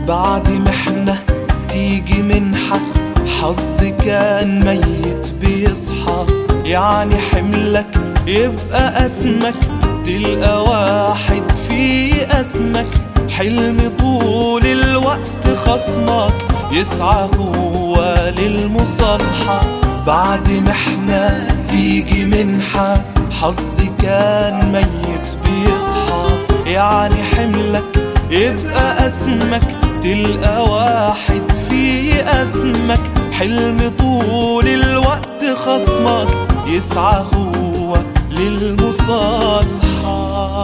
بعد محنة تيجي منحة حظ كان ميت بيصحى يعني حملك يبقى اسمك تلقى واحد في اسمك حلم طول الوقت خصمك يسعى هو للمصالحة بعد محنة تيجي منحة حظ كان ميت بيصحى يعني حملك يبقى اسمك تلقى واحد في اسمك حلم طول الوقت خصمك يسعى هو للمصالحة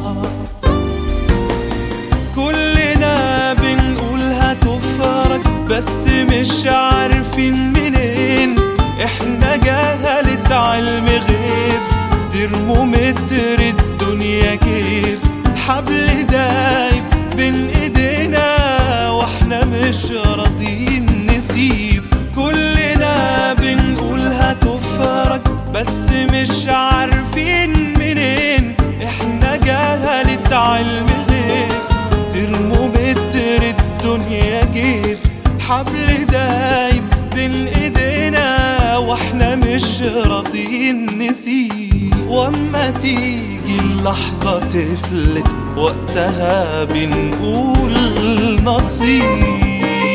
كلنا بنقول هتفرج بس مش عارفين منين احنا جهلة علم غيب ترمومتر الدنيا جيب حبل دايب بين ايدينا واحنا مش راضيين نسيب كلنا بنقول هتفرج بس مش عارفين منين احنا جهلة علم غيب ترمومتر الدنيا جيب حبل دايب بين ايدينا واحنا مش راضيين نسيب واما تيجي اللحظة تفلت وقتها بنقول نصيب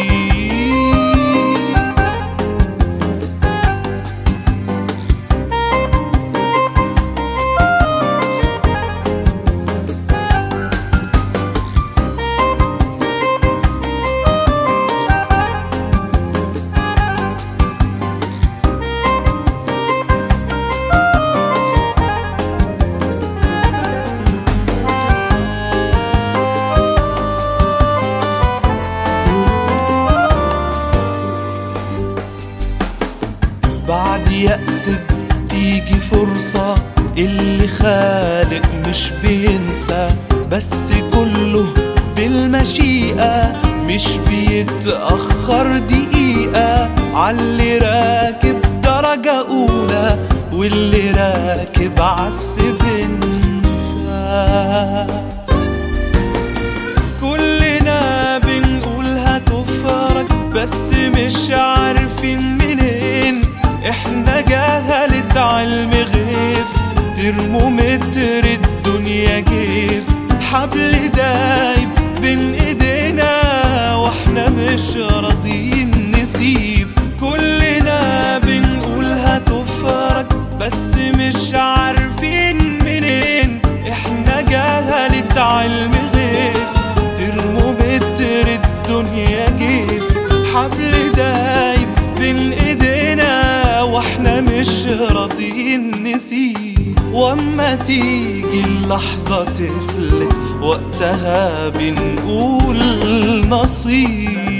بعد يأس بتيجي فرصة اللي خالق مش بينسى بس كله بالمشيئة مش بيتأخر دقيقة عاللي راكب درجة أولى واللي راكب عالسبنسى كلنا بنقول هتفرج بس مش عارفين منين احنا جهلة علم غيب ترمومتر الدنيا جيب حبل دايب بين ايدينا واحنا مش راضيين نسيب كلنا بنقول هتفرج بس مش عارفين منين احنا جهلة علم غيب ترمومتر الدنيا جيب حبل دايب بين ايدينا واحنا مش راضيين نسيب واما تيجي اللحظة تفلت وقتها بنقول نصيب